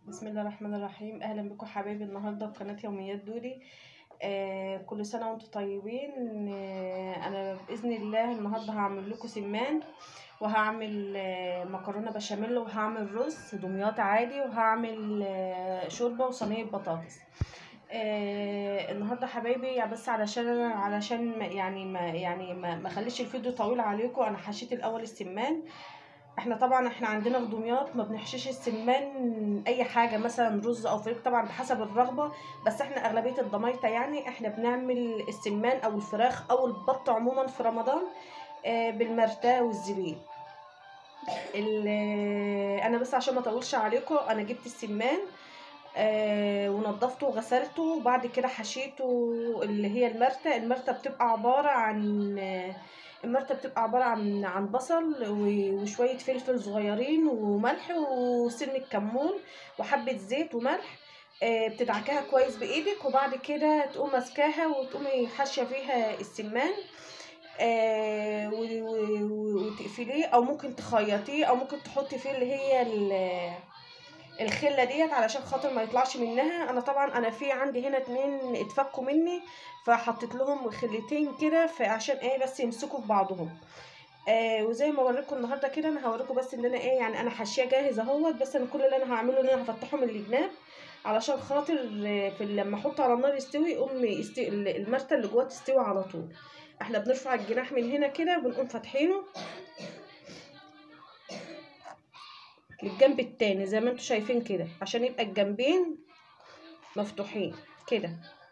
بسم الله الرحمن الرحيم اهلا بكم حبايبي النهارده في قناه يوميات دودي آه كل سنه وانتم طيبين آه انا باذن الله النهارده هعمل لكم سمان وهعمل آه مكرونه بشاميل وهعمل رز دمياط عادي وهعمل آه شوربه وصينيه بطاطس آه النهارده حبايبي يعني بس علشان علشان ما يعني ما يعني ما ما اخليش الفيديو طويل عليكم انا حشيت الاول السمان احنا طبعا احنا عندنا في دمياط ما بنحشيش السمان اي حاجه مثلا رز او فراخ طبعا بحسب الرغبه بس احنا اغلبيه الضمايطه يعني احنا بنعمل السمان او الفراخ او البط عموما في رمضان آه بالمرتاه والزبيب انا بس عشان ما اطولش عليكم انا جبت السمان آه ونضفته وغسلته وبعد كده حشيته اللي هي المرتة المرتة بتبقى عبارة عن آه المرتة بتبقى عبارة عن عن بصل وشوية فلفل صغيرين وملح وسن كمون وحبة زيت وملح آه بتدعكاها كويس بايدك وبعد كده تقوم ماسكاها وتقومي حاشية فيها السمان آه وتقفليه او ممكن تخيطيه او ممكن تحطي فيه اللي هي الخله ديت علشان خاطر ما يطلعش منها انا طبعا انا في عندي هنا اتنين اتفكوا مني فحطيت لهم خلتين كده عشان ايه بس يمسكوا في بعضهم آه وزي ما اوريكم النهارده كده انا هوريكم بس ان انا ايه يعني انا حاشيه جاهز اهوت بس انا كل اللي انا هعمله ان انا هفتحه من الجناب علشان خاطر في لما احطه على النار يستوي يقوم يستوي المرته اللي جواه تستوي على طول احنا بنرفع الجناح من هنا كده وبنقوم فاتحينه للجنب التاني زي ما انتوا شايفين كده عشان يبقى الجنبين مفتوحين كده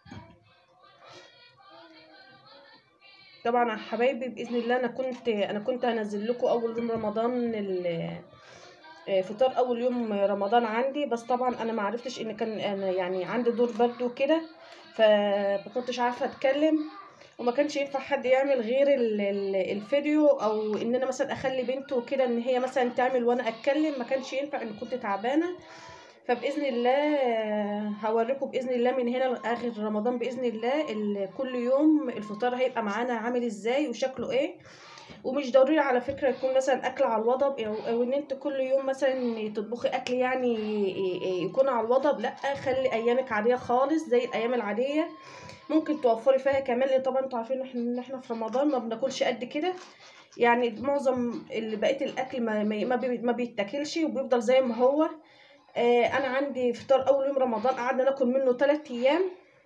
طبعا يا حبايبي باذن الله انا كنت انا كنت هنزل لكم اول يوم رمضان فطار اول يوم رمضان عندي بس طبعا انا ما عرفتش ان كان انا يعني عندي دور برد وكده فما كنتش عارفه اتكلم وما كانش ينفع حد يعمل غير الفيديو او ان انا مثلا اخلي بنته كده ان هي مثلا تعمل وانا اتكلم ما كانش ينفع ان كنت تعبانه فباذن الله هوريكم باذن الله من هنا لاخر رمضان باذن الله كل يوم الفطار هيبقى معانا عامل ازاي وشكله ايه ومش ضروري على فكره يكون مثلا اكل على الوضب او ان انت كل يوم مثلا تطبخي اكل يعني يكون على الوضب لا خلي ايامك عاديه خالص زي الايام العاديه ممكن توفري فيها كمان لان طبعا انتوا عارفين ان احنا في رمضان ما بناكلش قد كده يعني معظم اللي بقيه الاكل ما ما, ما بيتاكلش وبيفضل زي ما هو آه انا عندي فطار اول يوم رمضان قعدنا ناكل منه 3 ايام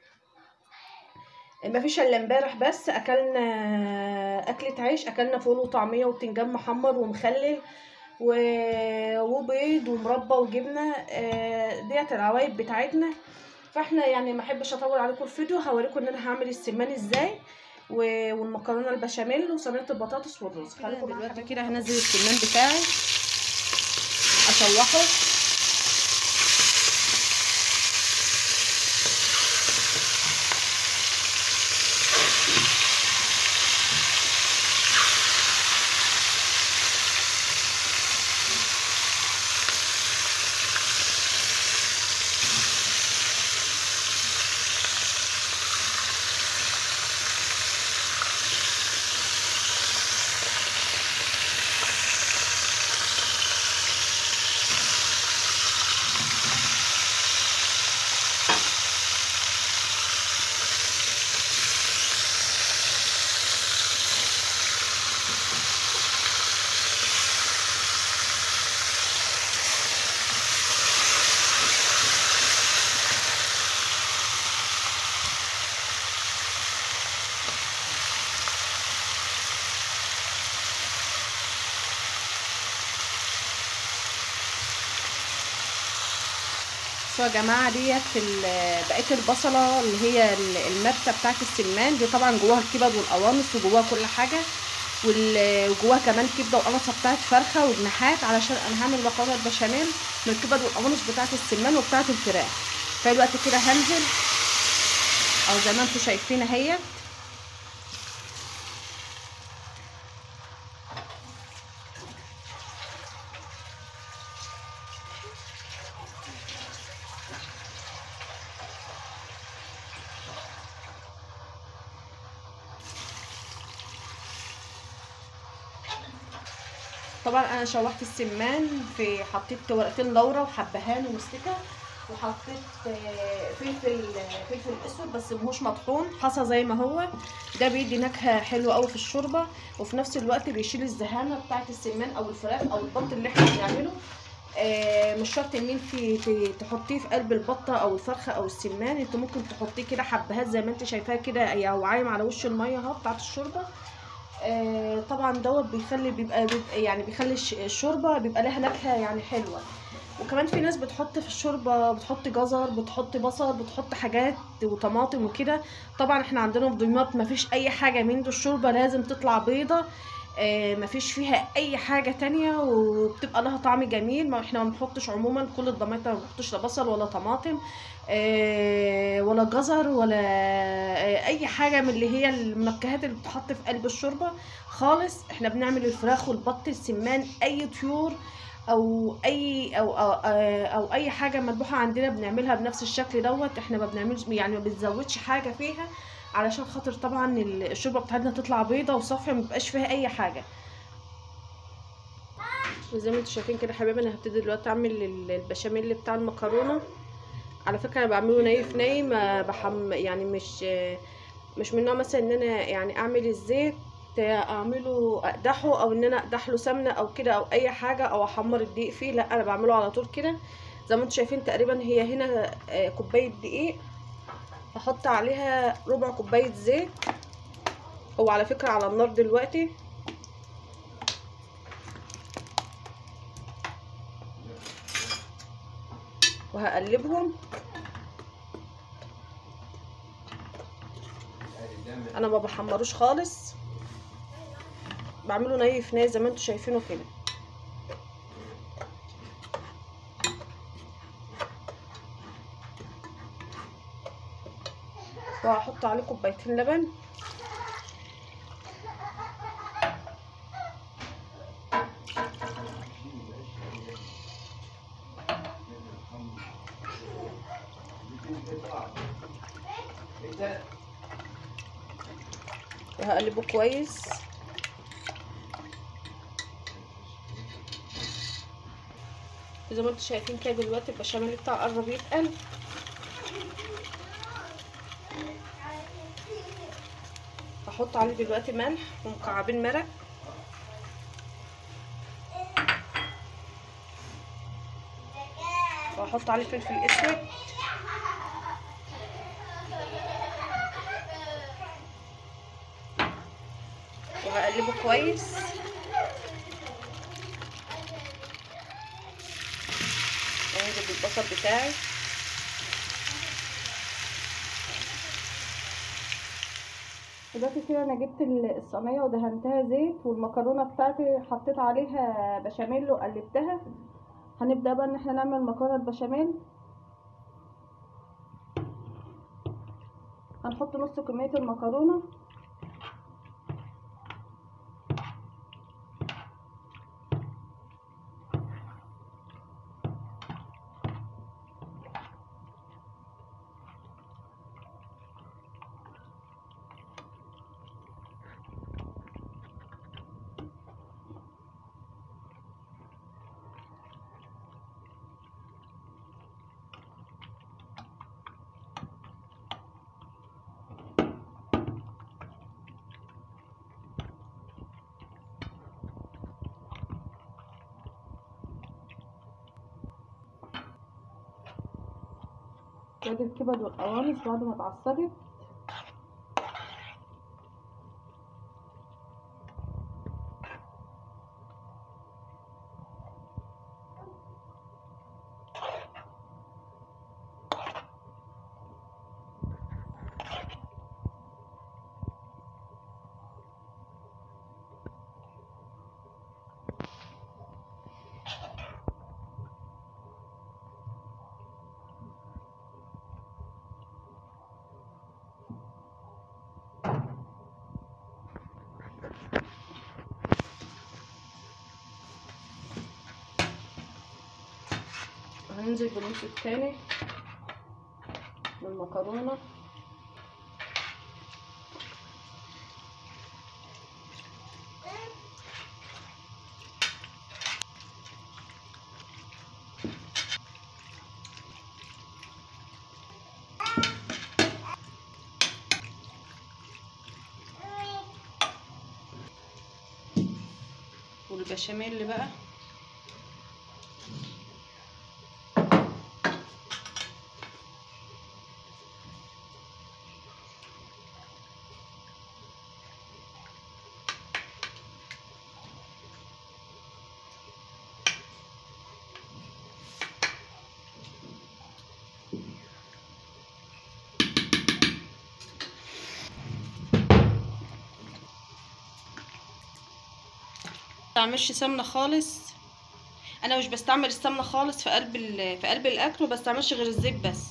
ما فيش الا امبارح بس اكلنا اكله عيش اكلنا فول وطعميه وبتنجان محمر ومخلل وبيض ومربى وجبنه آه ديت العوايد بتاعتنا فاحنا يعني ما احبش اطول عليكم الفيديو هوريكم ان انا هعمل السمان ازاي والمكرونه البشاميل وصينيه البطاطس والرز خليكم دلوقتي كده هنزل السمان بتاعي اشوحه بصوا يا جماعه ديت بقيه البصله اللي هي المرته بتاعت السمان دي طبعا جواها الكبد والقوانص وجواها كل حاجه وجواها كمان كبده وقنصه بتاعت فرخه وجناحات علشان انا هعمل مكرونه البشاميل من الكبد والقوانص بتاعت السمان وبتاعت الفراخ فدلوقتي كده هنزل او زي ما انتم شايفين اهيت طبعا انا شوحت السمان في حطيت ورقتين لورا وحبهان ومستكه وحطيت آه، فلفل فلفل اسود بس مهوش مطحون حصى زي ما هو ده بيدي نكهه حلوه قوي في الشوربه وفي نفس الوقت بيشيل الزهانه بتاعه السمان او الفراخ او البط اللي احنا بنعمله آه، مش شرط ان انت ت- تحطيه في قلب البطه او الفرخه او السمان انت ممكن تحطيه كده حبهات زي ما انت شايفاه كده او عايم على وش الميه اهو بتاعه الشوربه آه، طبعا دوت بيخلي بيبقى, بيبقى يعني بيخلي الش- الشوربه بيبقى لها نكهه يعني حلوه وكمان في ناس بتحط في الشوربه بتحط جزر بتحط بصل بتحط حاجات وطماطم وكده طبعا احنا عندنا في دمياط مفيش اي حاجه من دي الشوربه لازم تطلع بيضه آه، مفيش فيها اي حاجه تانية وبتبقى لها طعم جميل ما احنا ما بنحطش عموما كل الضماطم ما بنحطش لا بصل ولا طماطم آه، ولا جزر ولا آه، اي حاجه من اللي هي المنكهات اللي بتتحط في قلب الشوربه خالص احنا بنعمل الفراخ والبط السمان اي طيور او اي او او, أو اي حاجه مذبوحه عندنا بنعملها بنفس الشكل دوت احنا ما بنعملش يعني ما بنزودش حاجه فيها علشان خاطر طبعا الشوربه بتاعتنا تطلع بيضه وصافيه ما بيبقاش فيها اي حاجه وزي ما انتم شايفين كده يا حبايبي انا هبتدي دلوقتي اعمل ال- البشاميل بتاع المكرونه على فكره انا بعمله ني في ني ما بحم يعني مش مش من نوع مثلا ان انا يعني اعمل الزيت اعمله اقدحه او ان انا اقدح له سمنه او كده او اي حاجه او احمر الدقيق فيه لا انا بعمله على طول كده زي ما انتم شايفين تقريبا هي هنا آه، كوبايه دقيق احط عليها ربع كوبايه زيت هو على فكره على النار دلوقتي وهقلبهم انا ما بحمروش خالص بعمله ني في ني زي ما انتم شايفينه كده وهحط عليه كوبايتين لبن وهقلبه كويس زي ما انتم شايفين كده دلوقتي البشاميل بتاعه قرب يتقل هحط عليه دلوقتي ملح ومكعبين مرق وهحط عليه فلفل اسود وهقلبه كويس وهنزل بالبصل بتاعي دلوقتي كده انا جبت ال- الصينيه ودهنتها زيت والمكرونه بتاعتي حطيت عليها بشاميل وقلبتها هنبدا بقى ان احنا نعمل مكرونه بشاميل هنحط نص كميه المكرونه وادي الكبد والقوانص بعد ما اتعصجت هننزل بالنص التاني من المكرونة البشاميل بقى بستعملش سمنه خالص انا مش بستعمل السمنه خالص في قلب ال- في قلب الاكل ما بستعملش غير الزيت بس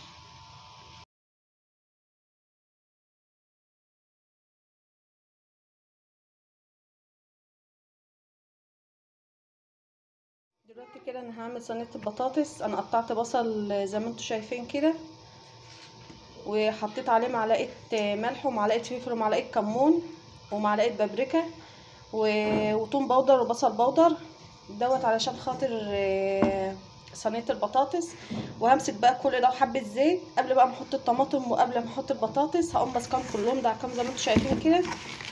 دلوقتي كده انا هعمل صينيه البطاطس انا قطعت بصل زي ما انتم شايفين كده وحطيت عليه معلقه ملح ومعلقه فلفل ومعلقه كمون ومعلقه بابريكا و- وتوم بودر وبصل بودر دوت علشان خاطر آه، صينيه البطاطس وهمسك بقى كل ده وحبه زيت قبل بقى ما احط الطماطم وقبل ما احط البطاطس هقوم ماسكاهم كلهم دعكهم زي ما انتم شايفين كده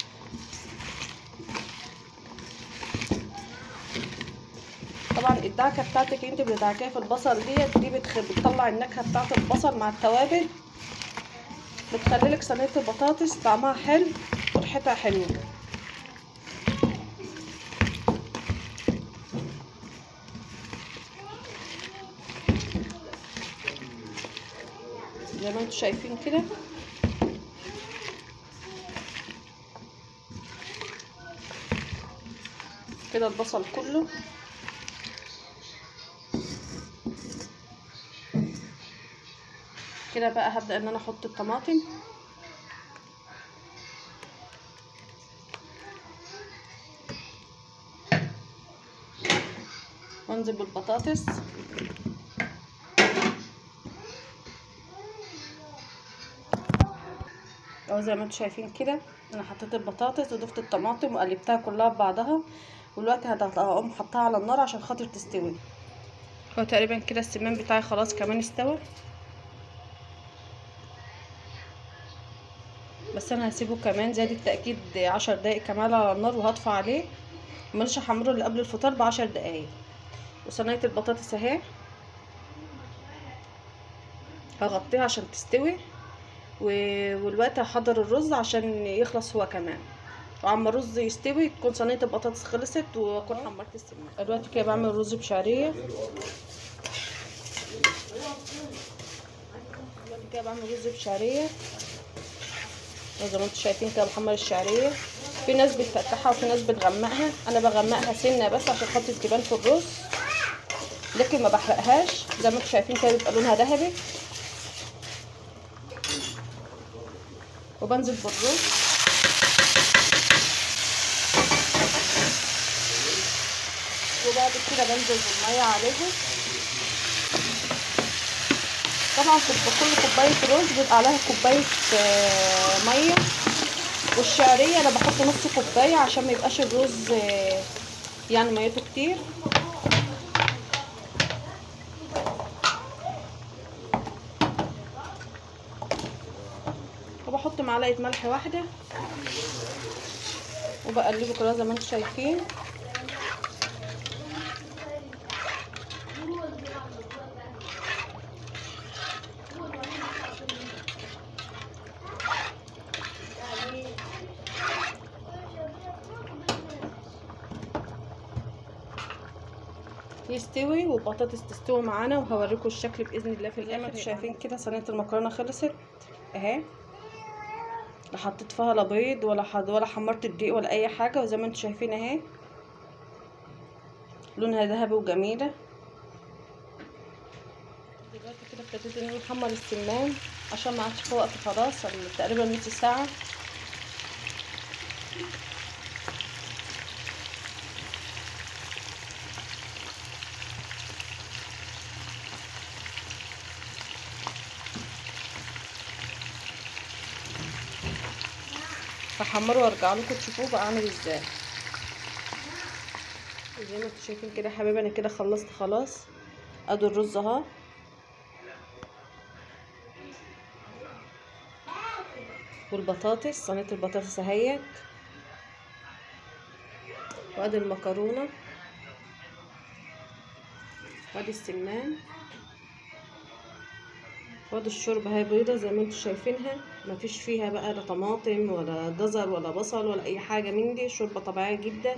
طبعا الدعكه بتاعتك انت بتدعكيها في البصل ديت دي بتخ... بتطلع النكهه بتاعت البصل مع التوابل بتخلي لك صينيه البطاطس طعمها حلو وريحتها حلوه زي ما انتم شايفين كده كده البصل كله كده بقى هبدأ ان انا احط الطماطم وانزل بالبطاطس اهو زي ما انتم شايفين كده انا حطيت البطاطس وضفت الطماطم وقلبتها كلها ببعضها ودلوقتي هقوم حطها على النار عشان خاطر تستوي هو تقريبا كده السمان بتاعي خلاص كمان استوى بس انا هسيبه كمان زي التأكيد عشر دقايق كمان على النار وهطفى عليه مش هحمره اللي قبل الفطار بعشر دقايق وصينية البطاطس اهي هغطيها عشان تستوي والوقت هحضر الرز عشان يخلص هو كمان وعما الرز يستوي تكون صينية البطاطس خلصت واكون حمرت السمان دلوقتي كده بعمل رز بشعرية دلوقتي كده بعمل رز بشعرية زي ما انتم شايفين كده بحمر الشعرية في ناس بتفتحها وفي ناس بتغمقها انا بغمقها سنة بس عشان خاطر تبان في الرز لكن ما بحرقهاش زي ما انتم شايفين كده بيبقى لونها ذهبي وبنزل بالرز وبعد كده بنزل بالميه عليهم طبعا كل كوبايه رز بيبقى عليها كوبايه ميه والشعريه انا بحط نص كوبايه عشان ما يبقاش الرز يعني ميته كتير وبحط معلقه ملح واحده وبقلبه كده زي ما انتم شايفين يستوي والبطاطس تستوي معانا وهوريكم الشكل باذن الله في زي ما انتم شايفين كده صينيه المكرونه خلصت اهي لا حطيت فيها لا بيض ولا حد ولا حمرت الدقيق ولا اي حاجه وزي ما انتم شايفين اهي لونها ذهبي وجميله دلوقتي كده ابتديت ان انا احمر السمان عشان ما عادش في وقت خلاص تقريبا نص ساعه هحمره وارجع لكم تشوفوه بقى عامل ازاي زي ما انتم شايفين كده يا حبايبي انا كده خلصت خلاص ادي الرز اهو والبطاطس صينيه البطاطس اهيت وادي المكرونه وادي السمان وادي الشوربه هي بيضه زي ما انتم شايفينها مفيش فيها بقى لا طماطم ولا جزر ولا بصل ولا اي حاجه من دي شوربه طبيعيه جدا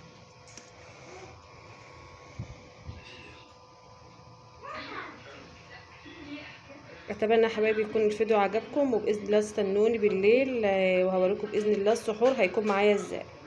اتمنى يا حبايبي يكون الفيديو عجبكم وباذن الله استنوني بالليل آه، وهوريكم باذن الله السحور هيكون معايا ازاي